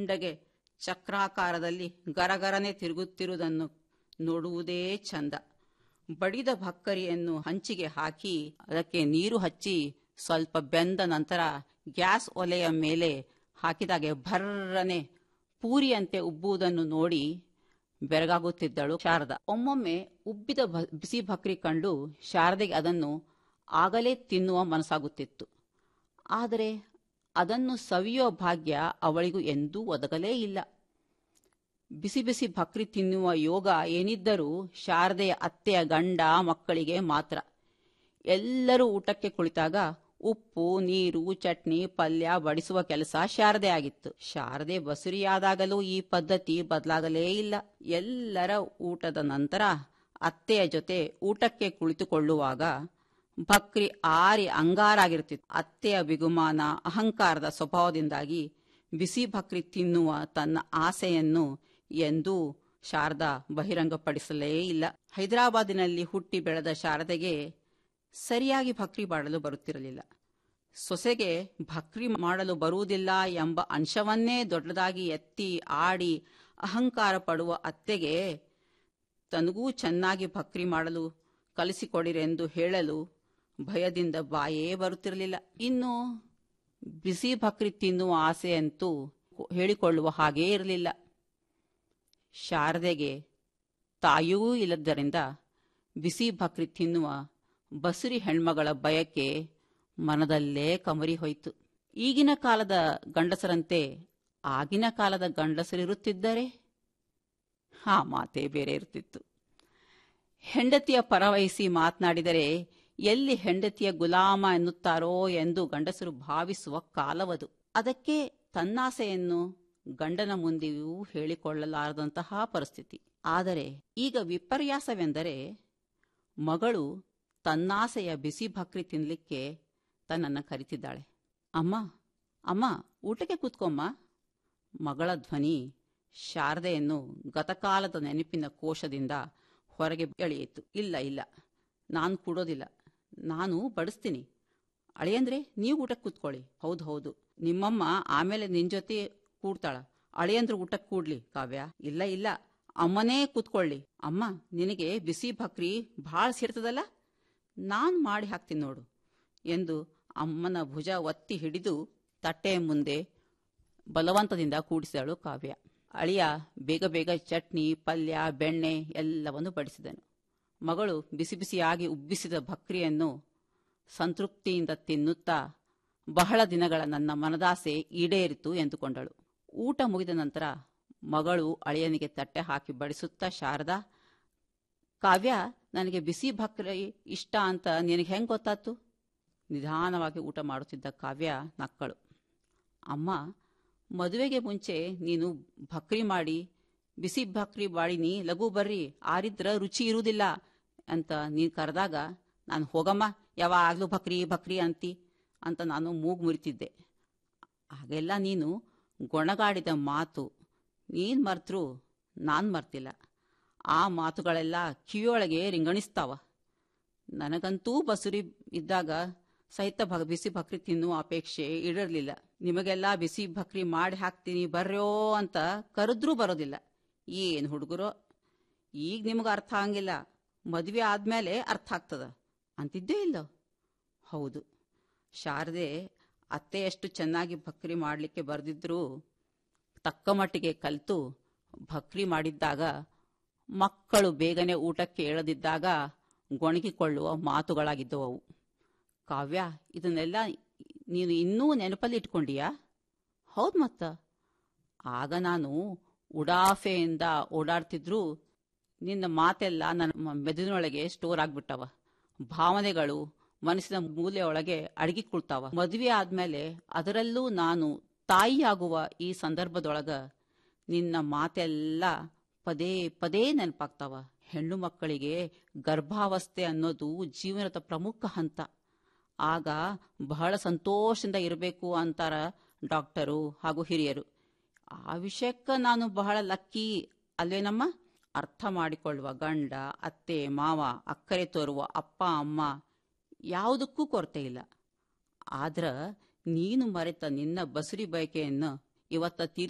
ದುಂಡಗೆ ಚಕ್ರಾಕಾರದಲ್ಲಿ ಗರಗರನೆ ತಿರುಗುತ್ತಿರುವುದನ್ನು ನೋಡುವುದೇ ಚಂದ ಬಡಿದ ಭಕ್ಕರಿಯನ್ನು ಹಂಚಿಗೆ ಹಾಕಿ ಅದಕ್ಕೆ ನೀರು ಹಚ್ಚಿ ಸ್ವಲ್ಪ ಬೆಂದ ನಂತರ ಗ್ಯಾಸ್ ಒಲೆಯ ಮೇಲೆ ಹಾಕಿದಾಗೆ ಭರ್ರನೆ ಪೂರಿಯಂತೆ ಉಬ್ಬುವುದನ್ನು ನೋಡಿ ಬೆರಗಾಗುತ್ತಿದ್ದಳು ಶಾರದಾ ಒಮ್ಮೊಮ್ಮೆ ಉಬ್ಬಿದ ಭ- ಬಿಸಿ ಭಕ್ರಿ ಕಂಡು ಶಾರದೆಗೆ ಅದನ್ನು ಆಗಲೇ ತಿನ್ನುವ ಮನಸ್ಸಾಗುತ್ತಿತ್ತು ಆದರೆ ಅದನ್ನು ಸವಿಯೋ ಭಾಗ್ಯ ಅವಳಿಗೂ ಎಂದೂ ಒದಗಲೇ ಇಲ್ಲ ಬಿಸಿ ಬಿಸಿ ಭಕ್ರಿ ತಿನ್ನುವ ಯೋಗ ಏನಿದ್ದರೂ ಶಾರದೆಯ ಅತ್ತೆಯ ಗಂಡ ಮಕ್ಕಳಿಗೆ ಮಾತ್ರ ಎಲ್ಲರೂ ಊಟಕ್ಕೆ ಕುಳಿತಾಗ ಉಪ್ಪು ನೀರು ಚಟ್ನಿ ಪಲ್ಯ ಬಡಿಸುವ ಕೆಲಸ ಶಾರದೆ ಆಗಿತ್ತು ಶಾರದೆ ಬಸುರಿಯಾದಾಗಲೂ ಈ ಪದ್ಧತಿ ಬದಲಾಗಲೇ ಇಲ್ಲ ಎಲ್ಲರ ಊಟದ ನಂತರ ಅತ್ತೆಯ ಜೊತೆ ಊಟಕ್ಕೆ ಕುಳಿತುಕೊಳ್ಳುವಾಗ ಭಕ್ರಿ ಆರಿ ಅಂಗಾರಾಗಿರ್ತಿತ್ತು ಅತ್ತೆಯ ಬಿಗುಮಾನ ಅಹಂಕಾರದ ಸ್ವಭಾವದಿಂದಾಗಿ ಬಿಸಿ ಭಕ್ರಿ ತಿನ್ನುವ ತನ್ನ ಆಸೆಯನ್ನು ಎಂದೂ ಶಾರದಾ ಬಹಿರಂಗಪಡಿಸಲೇ ಇಲ್ಲ ಹೈದರಾಬಾದಿನಲ್ಲಿ ಹುಟ್ಟಿ ಬೆಳೆದ ಶಾರದೆಗೆ ಸರಿಯಾಗಿ ಭಕ್ರಿ ಮಾಡಲು ಬರುತ್ತಿರಲಿಲ್ಲ ಸೊಸೆಗೆ ಭಕ್ರಿ ಮಾಡಲು ಬರುವುದಿಲ್ಲ ಎಂಬ ಅಂಶವನ್ನೇ ದೊಡ್ಡದಾಗಿ ಎತ್ತಿ ಆಡಿ ಅಹಂಕಾರ ಪಡುವ ಅತ್ತೆಗೆ ತನಗೂ ಚೆನ್ನಾಗಿ ಭಕ್ರಿ ಮಾಡಲು ಕಲಿಸಿಕೊಡಿರೆಂದು ಹೇಳಲು ಭಯದಿಂದ ಬಾಯೇ ಬರುತ್ತಿರಲಿಲ್ಲ ಇನ್ನು ಬಿಸಿ ಭಕ್ರಿ ತಿನ್ನುವ ಆಸೆಯಂತೂ ಹೇಳಿಕೊಳ್ಳುವ ಹಾಗೇ ಇರಲಿಲ್ಲ ಶಾರದೆಗೆ ತಾಯೂ ಇಲ್ಲದ್ದರಿಂದ ಬಿಸಿ ಭಕ್ರಿ ತಿನ್ನುವ ಬಸುರಿ ಹೆಣ್ಮಗಳ ಬಯಕೆ ಮನದಲ್ಲೇ ಕಮರಿ ಹೋಯಿತು ಈಗಿನ ಕಾಲದ ಗಂಡಸರಂತೆ ಆಗಿನ ಕಾಲದ ಗಂಡಸರಿರುತ್ತಿದ್ದರೆ ಆ ಮಾತೇ ಬೇರೆ ಇರುತ್ತಿತ್ತು ಹೆಂಡತಿಯ ಪರವಹಿಸಿ ಮಾತನಾಡಿದರೆ ಎಲ್ಲಿ ಹೆಂಡತಿಯ ಗುಲಾಮ ಎನ್ನುತ್ತಾರೋ ಎಂದು ಗಂಡಸರು ಭಾವಿಸುವ ಕಾಲವದು ಅದಕ್ಕೆ ತನ್ನಾಸೆಯನ್ನು ಗಂಡನ ಮುಂದೆಯೂ ಹೇಳಿಕೊಳ್ಳಲಾರದಂತಹ ಪರಿಸ್ಥಿತಿ ಆದರೆ ಈಗ ವಿಪರ್ಯಾಸವೆಂದರೆ ಮಗಳು ತನ್ನಾಸೆಯ ಬಿಸಿ ಭಕ್ರಿ ತಿನ್ನಲಿಕ್ಕೆ ತನ್ನನ್ನು ಕರಿತಿದ್ದಾಳೆ ಅಮ್ಮ ಅಮ್ಮ ಊಟಕ್ಕೆ ಕೂತ್ಕೊಮ್ಮ ಮಗಳ ಧ್ವನಿ ಶಾರದೆಯನ್ನು ಗತಕಾಲದ ನೆನಪಿನ ಕೋಶದಿಂದ ಹೊರಗೆ ಎಳೆಯಿತು ಇಲ್ಲ ಇಲ್ಲ ನಾನು ಕೂಡೋದಿಲ್ಲ ನಾನು ಬಡಿಸ್ತೀನಿ ಅಳಿಯಂದ್ರೆ ನೀವು ಊಟಕ್ಕೆ ಕೂತ್ಕೊಳ್ಳಿ ಹೌದು ಹೌದು ನಿಮ್ಮಮ್ಮ ಆಮೇಲೆ ನಿನ್ ಜೊತೆ ಕೂಡ್ತಾಳ ಅಳಿಯಂದ್ರು ಊಟಕ್ಕೆ ಕೂಡ್ಲಿ ಕಾವ್ಯ ಇಲ್ಲ ಇಲ್ಲ ಅಮ್ಮನೇ ಕೂತ್ಕೊಳ್ಳಿ ಅಮ್ಮ ನಿನಗೆ ಬಿಸಿ ಭಕ್ರಿ ಭಾಳ ಸೇರ್ತದಲ್ಲ ನಾನ್ ಮಾಡಿ ಹಾಕ್ತೀನಿ ನೋಡು ಎಂದು ಅಮ್ಮನ ಭುಜ ಒತ್ತಿ ಹಿಡಿದು ತಟ್ಟೆಯ ಮುಂದೆ ಬಲವಂತದಿಂದ ಕೂಡಿಸಿದಳು ಕಾವ್ಯ ಅಳಿಯ ಬೇಗ ಬೇಗ ಚಟ್ನಿ ಪಲ್ಯ ಬೆಣ್ಣೆ ಎಲ್ಲವನ್ನು ಬಡಿಸಿದನು ಮಗಳು ಬಿಸಿ ಬಿಸಿಯಾಗಿ ಉಬ್ಬಿಸಿದ ಭಕ್ರಿಯನ್ನು ಸಂತೃಪ್ತಿಯಿಂದ ತಿನ್ನುತ್ತಾ ಬಹಳ ದಿನಗಳ ನನ್ನ ಮನದಾಸೆ ಈಡೇರಿತು ಎಂದುಕೊಂಡಳು ಊಟ ಮುಗಿದ ನಂತರ ಮಗಳು ಅಳಿಯನಿಗೆ ತಟ್ಟೆ ಹಾಕಿ ಬಡಿಸುತ್ತಾ ಶಾರದಾ ಕಾವ್ಯ ನನಗೆ ಬಿಸಿ ಭಕ್ರಿ ಇಷ್ಟ ಅಂತ ನಿನಗೆ ಹೆಂಗೆ ಗೊತ್ತಾತು ನಿಧಾನವಾಗಿ ಊಟ ಮಾಡುತ್ತಿದ್ದ ಕಾವ್ಯ ನಕ್ಕಳು ಅಮ್ಮ ಮದುವೆಗೆ ಮುಂಚೆ ನೀನು ಭಕ್ರಿ ಮಾಡಿ ಬಿಸಿ ಭಕ್ರಿ ಬಾಡಿನಿ ಲಘು ಬರ್ರಿ ಆರಿದ್ರ ರುಚಿ ಇರುವುದಿಲ್ಲ ಅಂತ ನೀನು ಕರೆದಾಗ ನಾನು ಹೋಗಮ್ಮ ಯಾವಾಗಲೂ ಭಕ್ರಿ ಭಕ್ರಿ ಅಂತಿ ಅಂತ ನಾನು ಮೂಗು ಮುರಿತಿದ್ದೆ ಹಾಗೆಲ್ಲ ನೀನು ಗೊಣಗಾಡಿದ ಮಾತು ನೀನು ಮರ್ತರು ನಾನು ಮರ್ತಿಲ್ಲ ಆ ಮಾತುಗಳೆಲ್ಲ ಕಿವಿಯೊಳಗೆ ರಿಂಗಣಿಸ್ತಾವ ನನಗಂತೂ ಬಸುರಿ ಇದ್ದಾಗ ಸಹಿತ ಭ ಬಿಸಿ ಭಕ್ರಿ ತಿನ್ನುವ ಅಪೇಕ್ಷೆ ಇಡಿರಲಿಲ್ಲ ನಿಮಗೆಲ್ಲ ಬಿಸಿ ಭಕ್ರಿ ಮಾಡಿ ಹಾಕ್ತೀನಿ ಬರ್ರೋ ಅಂತ ಕರೆದ್ರೂ ಬರೋದಿಲ್ಲ ಏನು ಹುಡುಗರೋ ಈಗ ನಿಮಗೆ ಅರ್ಥ ಆಗಂಗಿಲ್ಲ ಮದುವೆ ಆದ್ಮೇಲೆ ಅರ್ಥ ಆಗ್ತದ ಅಂತಿದ್ದೇ ಇಲ್ಲ ಹೌದು ಶಾರದೆ ಅತ್ತೆ ಎಷ್ಟು ಚೆನ್ನಾಗಿ ಭಕ್ರಿ ಮಾಡಲಿಕ್ಕೆ ಬರೆದಿದ್ರು ತಕ್ಕ ಮಟ್ಟಿಗೆ ಕಲಿತು ಭಕ್ರಿ ಮಾಡಿದ್ದಾಗ ಮಕ್ಕಳು ಬೇಗನೆ ಊಟಕ್ಕೆ ಏಳದಿದ್ದಾಗ ಗೊಣಗಿಕೊಳ್ಳುವ ಮಾತುಗಳಾಗಿದ್ದವು ಅವು ಕಾವ್ಯ ಇದನ್ನೆಲ್ಲ ನೀನು ಇನ್ನೂ ನೆನಪಲ್ಲಿ ಇಟ್ಕೊಂಡೀಯಾ ಹೌದು ಮತ್ತ ಆಗ ನಾನು ಉಡಾಫೆಯಿಂದ ಓಡಾಡ್ತಿದ್ರು ನಿನ್ನ ಮಾತೆಲ್ಲ ನನ್ನ ಮೆದುವಿನೊಳಗೆ ಸ್ಟೋರ್ ಆಗ್ಬಿಟ್ಟವ ಭಾವನೆಗಳು ಮನಸ್ಸಿನ ಮೂಲೆಯೊಳಗೆ ಅಡಗಿಕೊಳ್ತಾವ ಮದುವೆ ಆದ್ಮೇಲೆ ಅದರಲ್ಲೂ ನಾನು ತಾಯಿಯಾಗುವ ಈ ಸಂದರ್ಭದೊಳಗ ನಿನ್ನ ಮಾತೆಲ್ಲ ಪದೇ ಪದೇ ನೆನಪಾಗ್ತಾವ ಹೆಣ್ಣು ಮಕ್ಕಳಿಗೆ ಗರ್ಭಾವಸ್ಥೆ ಅನ್ನೋದು ಜೀವನದ ಪ್ರಮುಖ ಹಂತ ಆಗ ಬಹಳ ಸಂತೋಷದಿಂದ ಇರಬೇಕು ಅಂತಾರ ಡಾಕ್ಟರು ಹಾಗೂ ಹಿರಿಯರು ಆ ವಿಷಯಕ್ಕ ನಾನು ಬಹಳ ಲಕ್ಕಿ ಅಲ್ವೇನಮ್ಮ ಅರ್ಥ ಮಾಡಿಕೊಳ್ಳುವ ಗಂಡ ಅತ್ತೆ ಮಾವ ಅಕ್ಕರೆ ತೋರುವ ಅಪ್ಪ ಅಮ್ಮ ಯಾವುದಕ್ಕೂ ಕೊರತೆ ಇಲ್ಲ ಆದ್ರ ನೀನು ಮರೆತ ನಿನ್ನ ಬಸುರಿ ಬಯಕೆಯನ್ನು ಇವತ್ತ ತೀರ್